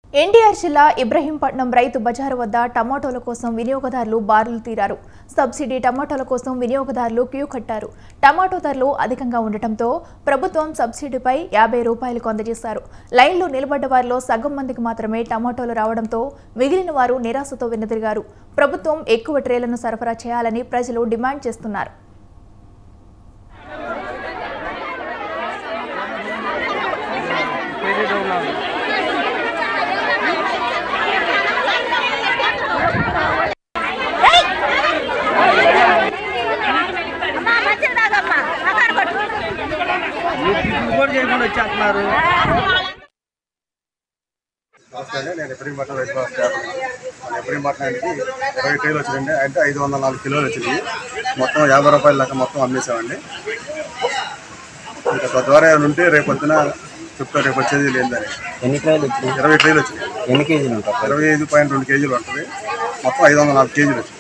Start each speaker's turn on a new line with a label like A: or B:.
A: ఎన్టీఆర్ జిల్లా ఇబ్రహీంపట్నం రైతు బజారు వద్ద టమాటోల కోసం వినియోగదారులు బారులు తీరారు సబ్సిడీ టమాటోల కోసం వినియోగదారులు క్యూ కట్టారు టమాటో ధరలు అధికంగా ఉండటంతో ప్రభుత్వం సబ్సిడీపై యాభై రూపాయలకు అందజేశారు లైన్లో నిలబడ్డ వారిలో సగం మందికి మాత్రమే టమాటోలు రావడంతో మిగిలిన వారు నిరాశతో వెనుదిరిగారు ప్రభుత్వం ఎక్కువ ట్రేలను సరఫరా చేయాలని ప్రజలు డిమాండ్ చేస్తున్నారు
B: అమ్మా మంచిది కాదమ్మా అక్కడ కొట్టు
C: కూడా చేయకుండా వచ్చేస్తున్నారు
D: నమస్తే అండి నేను ఎప్రిం రైతు బాస్ వ్యాపారి మన ఎప్రిం పట్టణానికి ఇరవై ట్రైలు వచ్చిందండి అంటే ఐదు వందల నాలుగు కిలోలు వచ్చినాయి మొత్తం యాభై రూపాయల దాకా మొత్తం అమ్మేసామండి ఇంకా తద్వారా ఏమైనా ఉంటే రేపు పొద్దున చెప్తా రేపు వచ్చేది లేదని
C: ఎన్ని ట్రైలు వచ్చినాయి
D: ఇరవై ట్రైలు వచ్చినాయి
C: ఎన్ని కేజీలు ఉంటాయి
D: ఇరవై ఐదు పాయింట్ రెండు కేజీలు ఉంటుంది మొత్తం ఐదు వందల నాలుగు కేజీలు వచ్చినాయి